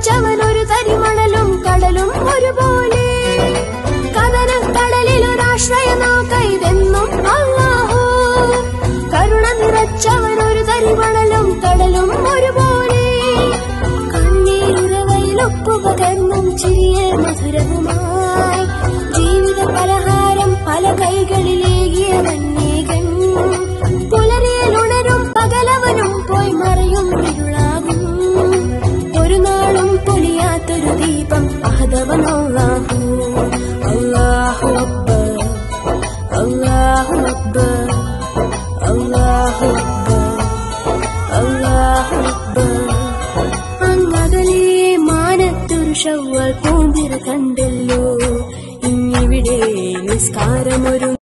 നിറച്ചവൻ ഒരു തരിമണലും കടലും ഒരുപോലെ കഥന കടലിലൊരാശ്രയ നോക്കൈതെന്നും അല്ലാഹു കരുണ നിറച്ചവൻ ഒരു തരിമണലും കടലും ഒരുപോലെ കണ്ണീരുറവയിലൊപ്പു പകർന്നും ചിരിയ മധുരവുമായി ജീവിത പലഹാരം പല കൈകളിലേകിയ വന്യകൻ പുലരിയലുണരും പകലവനും പോയി മറയും ഇരുളാകും ഒരു നാളും പൊലിയാത്തൊരു ദീപം അഹദവനോളാഹു അല്ലാഹു അക്ബർ അല്ലാഹു അക്ബർ അല്ലാഹു അക്ബർ അല്ലാഹു അക്ബർ അങ്ങകലെ മാനത്തൊരു ഷവ്വൽ പൂമ്പിറ കണ്ടല്ലോ ഇന്നിവിടെ നിസ്കാരമൊരു